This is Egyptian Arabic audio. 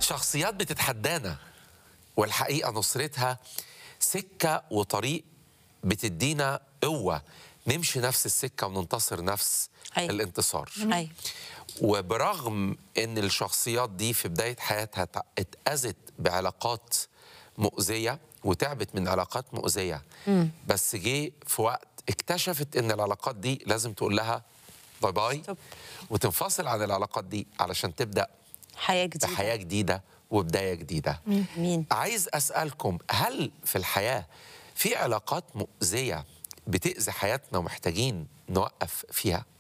شخصيات بتتحدانا والحقيقه نصرتها سكه وطريق بتدينا قوه نمشي نفس السكه وننتصر نفس أيوة. الانتصار ايوه وبرغم ان الشخصيات دي في بدايه حياتها تع- اتاذت بعلاقات مؤذيه وتعبت من علاقات مؤذيه بس جه في وقت اكتشفت ان العلاقات دي لازم تقول لها باي باي ستوب. وتنفصل عن العلاقات دي علشان تبدا حياه جديده بحياه جديده وبدايه جديده مين عايز اسالكم هل في الحياه في علاقات مؤذيه بتاذي حياتنا ومحتاجين نوقف فيها